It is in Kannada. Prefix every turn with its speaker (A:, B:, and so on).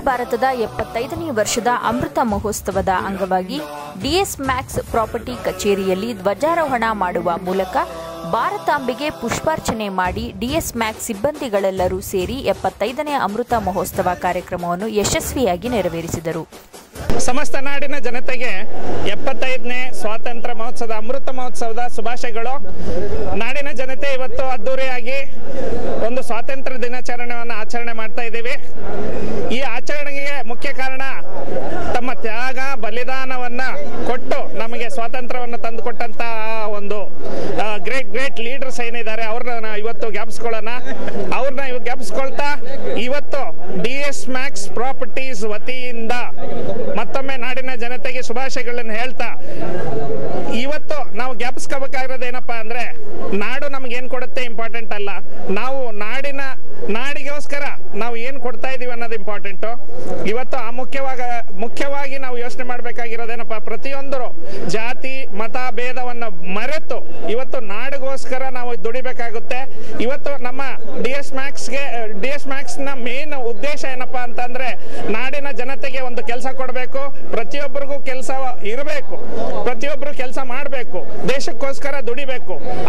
A: ಭಾರತದ ಎಪ್ಪತ್ತೈದನೇ ವರ್ಷದ ಅಮೃತ ಮಹೋತ್ಸವದ ಅಂಗವಾಗಿ ಡಿಎಸ್ ಮ್ಯಾಕ್ಸ್ ಪ್ರಾಪರ್ಟಿ ಕಚೇರಿಯಲ್ಲಿ ಧ್ವಜಾರೋಹಣ ಮಾಡುವ ಮೂಲಕ ಭಾರತಾಂಬೆಗೆ ಪುಷ್ಪಾರ್ಚನೆ ಮಾಡಿ ಡಿಎಸ್ ಮ್ಯಾಕ್ಸ್ ಸಿಬ್ಬಂದಿಗಳೆಲ್ಲರೂ ಸೇರಿ ಎಪ್ಪತ್ತೈದನೇ ಅಮೃತ ಮಹೋತ್ಸವ ಕಾರ್ಯಕ್ರಮವನ್ನು ಯಶಸ್ವಿಯಾಗಿ ನೆರವೇರಿಸಿದರು
B: ಸಮಸ್ತ ನಾಡಿನ ಜನತೆಗೆ ಎಪ್ಪತ್ತೈದನೇ ಸ್ವಾತಂತ್ರ್ಯ ಮಹೋತ್ಸವದ ಅಮೃತ ಮಹೋತ್ಸವದ ಶುಭಾಶಯಗಳು ನಾಡಿನ ಜನತೆ ಇವತ್ತು ಅದ್ದೂರಿಯಾಗಿ ಒಂದು ಸ್ವಾತಂತ್ರ್ಯ ದಿನಾಚರಣೆಯನ್ನು ಆಚರಣೆ ಮಾಡ್ತಾ ಇದ್ದೀವಿ ಈ ಆಚರಣೆಗೆ ಮುಖ್ಯ ಕಾರಣ ತಮ್ಮ ತ್ಯಾಗ ಬಲಿದಾನವನ್ನ ಕೊಟ್ಟು ನಮಗೆ ಸ್ವಾತಂತ್ರ್ಯವನ್ನು ತಂದುಕೊಟ್ಟಂತ ಒಂದು ಗ್ರೇಟ್ ಗ್ರೇಟ್ ಲೀಡರ್ಸ್ ಏನಿದ್ದಾರೆ ಅವ್ರನ್ನ ಇವತ್ತು ಜ್ಞಾಪಿಸ್ಕೊಳ್ಳೋಣ ಅವ್ರನ್ನ ಇವ್ ಜ್ಞಾಪಿಸ್ಕೊಳ್ತಾ ಇವತ್ತು ಡಿ ಎಸ್ ಮ್ಯಾಕ್ಸ್ ಪ್ರಾಪರ್ಟೀಸ್ ವತಿಯಿಂದ ಮತ್ತೊಮ್ಮೆ ನಾಡಿನ ಜನತೆಗೆ ಶುಭಾಶಯಗಳನ್ನು ಹೇಳ್ತಾ ಇವತ್ತು ನಾವು ಜ್ಞಾಪಿಸ್ಕೋಬೇಕಾಗಿರೋದು ಏನಪ್ಪಾ ಅಂದ್ರೆ ನಾಡು ನಮ್ಗೆ ಏನ್ ಕೊಡುತ್ತೆ ಇಂಪಾರ್ಟೆಂಟ್ ಅಲ್ಲ ನಾವು ನಾಡಿನ ನಾಡಿಗೋಸ್ಕರ ನಾವು ಏನ್ ಕೊಡ್ತಾ ಇದೀವಿ ಅನ್ನೋದು ಇಂಪಾರ್ಟೆಂಟು ಇವತ್ತು ಆ ಮುಖ್ಯವಾಗ ಮುಖ್ಯವಾಗಿ ನಾವು ಯೋಚನೆ ಮಾಡಬೇಕಾಗಿರೋದೇನಪ್ಪ ಪ್ರತಿಯೊಂದರು ಜಾತಿ ಮತ ಭೇದವನ್ನು ಮರೆತು ಇವತ್ತು ನಾಡಿಗೋಸ್ಕರ ನಾವು ದುಡಿಬೇಕಾಗುತ್ತೆ ಇವತ್ತು ನಮ್ಮ ಡಿ ಎಸ್ ಮ್ಯಾಕ್ಸ್ಗೆ ಡಿ ಎಸ್ ಮ್ಯಾಕ್ಸ್ನ ಮೇನ್ ಉದ್ದೇಶ ಏನಪ್ಪಾ ಅಂತಂದ್ರೆ ನಾಡಿನ ಜನತೆಗೆ ಒಂದು ಕೆಲಸ ಕೊಡಬೇಕು ಪ್ರತಿಯೊಬ್ಬರಿಗೂ ಕೆಲಸ ಇರಬೇಕು ಪ್ರತಿಯೊಬ್ಬರು ಕೆಲಸ ಮಾಡಬೇಕು ದೇಶಕ್ಕೋಸ್ಕರ ದುಡಿಬೇಕು